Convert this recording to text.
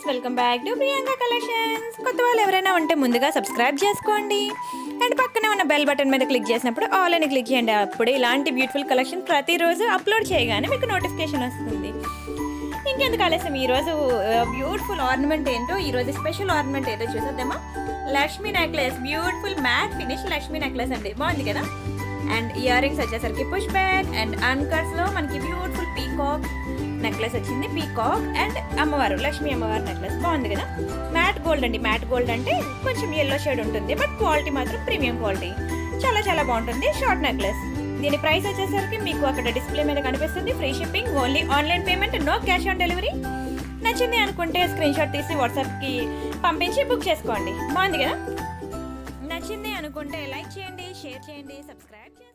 friends welcome back to Priyanka collections కొత్త వాళ్ళు ఎవరైనా ఉంటే ముందుగా సబ్స్క్రైబ్ చేసుకోండి అండ్ పక్కనే ఉన్న బెల్ బటన్ మీద క్లిక్ చేసినప్పుడు ఆల్ అని క్లిక్ చేయండి అప్పుడు ఇలాంటి బ్యూటిఫుల్ కలెక్షన్ ప్రతిరోజు అప్లోడ్ చేయగానే మీకు నోటిఫికేషన్ వస్తుంది ఇంకెందుకు ఆలస్యం ఈరోజు బ్యూటిఫుల్ ఆర్నమెంట్ ఏంటో ఈరోజు స్పెషల్ ఆర్నమెంట్ ఏంటో చూసేద్దామా Lakshmi necklace beautiful matte finish Lakshmi necklace అండి బాగుంది కదా అండ్ ఇయర్ రింగ్స్ వచ్చేసరికి పుష్ బ్యాక్ అండ్ అన్కర్స్ లో మనకి బ్యూటిఫుల్ పీకాక్ నెక్లెస్ వచ్చింది పీకాక్ అండ్ అమ్మవారు లక్ష్మీ అమ్మవారు నెక్లెస్ బాగుంది కదా మ్యాట్ గోల్డ్ అండి మ్యాట్ గోల్డ్ అంటే కొంచెం ఎల్లో షేడ్ ఉంటుంది బట్ క్వాలిటీ మాత్రం ప్రీమియం క్వాలిటీ చాలా చాలా బాగుంటుంది షార్ట్ నెక్లెస్ దీని ప్రైస్ వచ్చేసరికి మీకు అక్కడ డిస్ప్లే మీద కనిపిస్తుంది free shipping only online payment no cash on delivery నచ్చింది అనుకుంటే స్క్రీన్ షాట్ తీసి వాట్సాప్కి పంపించి బుక్ చేసుకోండి బాగుంది కదా నచ్చింది అనుకుంటే లైక్ చేయండి షేర్ చేయండి సబ్స్క్రైబ్ చేయండి